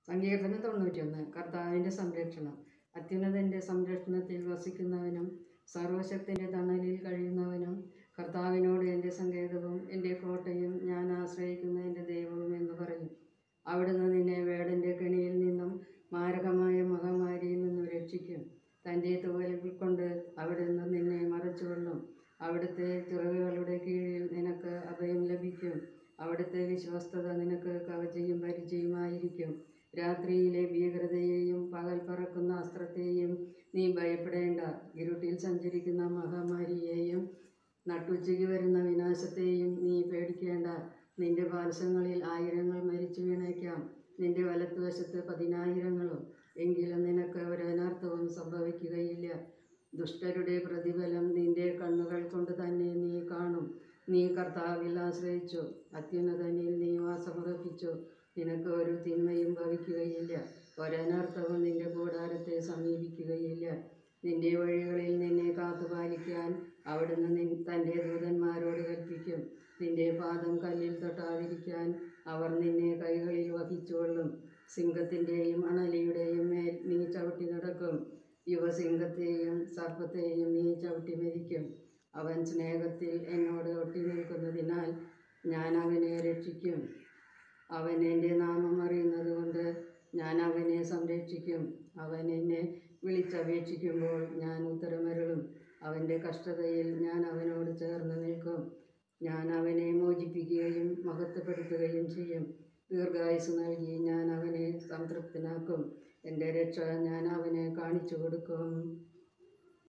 സങ്കീർത്തനം തൊണ്ണൂറ്റിയൊന്ന് കർത്താവിൻ്റെ സംരക്ഷണം അത്യുന്നതൻ്റെ സംരക്ഷണത്തിൽ വസിക്കുന്നവനും സർവശക്തിൻ്റെ തണലിൽ കഴിയുന്നവനും കർത്താവിനോട് എൻ്റെ സങ്കേതവും എൻ്റെ കോട്ടയും ഞാൻ ആശ്രയിക്കുന്ന എൻ്റെ ദൈവവും എന്ന് പറയും അവിടുന്ന് നിന്നെ വേടൻ്റെ കെണിയിൽ നിന്നും മാരകമായ മഹാമാരിയിൽ നിന്നും രക്ഷിക്കും തൻ്റെ തുവലുകൾ കൊണ്ട് അവിടുന്ന് നിന്നെ മറച്ചുകൊള്ളും അവിടുത്തെ ചിറകുകളുടെ കീഴിൽ നിനക്ക് അഭയം ലഭിക്കും അവിടുത്തെ വിശ്വസ്തത നിനക്ക് കവചയും പരിചയമായിരിക്കും രാത്രിയിലെ ഭീകരതയെയും പകൽ പറക്കുന്ന അസ്ത്രത്തെയും നീ ഭയപ്പെടേണ്ട ഇരുട്ടിൽ സഞ്ചരിക്കുന്ന മഹാമാരിയെയും നട്ടുച്ചയ്ക്ക് വരുന്ന വിനാശത്തെയും നീ പേടിക്കേണ്ട നിന്റെ പാർശ്വങ്ങളിൽ ആയിരങ്ങൾ മരിച്ചു വീണേക്കാം നിന്റെ വലത്തുവശത്ത് പതിനായിരങ്ങളും എങ്കിലും നിനക്ക് ഒരനർത്ഥവും സംഭവിക്കുകയില്ല ദുഷ്ടരുടെ പ്രതിഫലം നിന്റെ കണ്ണുകൾ കൊണ്ട് തന്നെ നീ കാണും നീ കർത്താവിൽ ആശ്രയിച്ചു അത്യുന്നതനിൽ നീ വാസമുറപ്പിച്ചു നിനക്ക് ഒരു തിന്മയും ഭവിക്കുകയില്ല ഒരനർത്ഥവും നിന്റെ കൂടാരത്തെ സമീപിക്കുകയില്ല നിന്റെ വഴികളിൽ നിന്നെ കാത്തുപാലിക്കാൻ അവിടുന്ന് നിൻ തൻ്റെ ദൂതന്മാരോട് കൽപ്പിക്കും നിന്റെ പാദം കല്ലിൽ തൊട്ടാതിരിക്കാൻ അവർ നിന്നെ കൈകളിൽ വഹിച്ചുകൊള്ളും സിംഹത്തിൻ്റെയും അണലിയുടെയും മേൽ നീ ചവിട്ടി നടക്കും യുവസിംഹത്തെയും സർപ്പത്തെയും നീ ചവിട്ടി മരിക്കും അവൻ സ്നേഹത്തിൽ എന്നോട് ഒട്ടി നിൽക്കുന്നതിനാൽ ഞാൻ അവനെ രക്ഷിക്കും അവൻ എൻ്റെ നാമം അറിയുന്നത് കൊണ്ട് ഞാൻ അവനെ സംരക്ഷിക്കും അവൻ എന്നെ വിളിച്ചപേക്ഷിക്കുമ്പോൾ ഞാൻ ഉത്തരമരുളും അവൻ്റെ കഷ്ടതയിൽ ഞാൻ അവനോട് ചേർന്ന് നിൽക്കും ഞാൻ അവനെ മോചിപ്പിക്കുകയും മഹത്വപ്പെടുത്തുകയും ചെയ്യും ദീർഘായുസ് നൽകി ഞാൻ അവനെ സംതൃപ്തനാക്കും എൻ്റെ രക്ഷ ഞാൻ അവനെ കാണിച്ചു കൊടുക്കും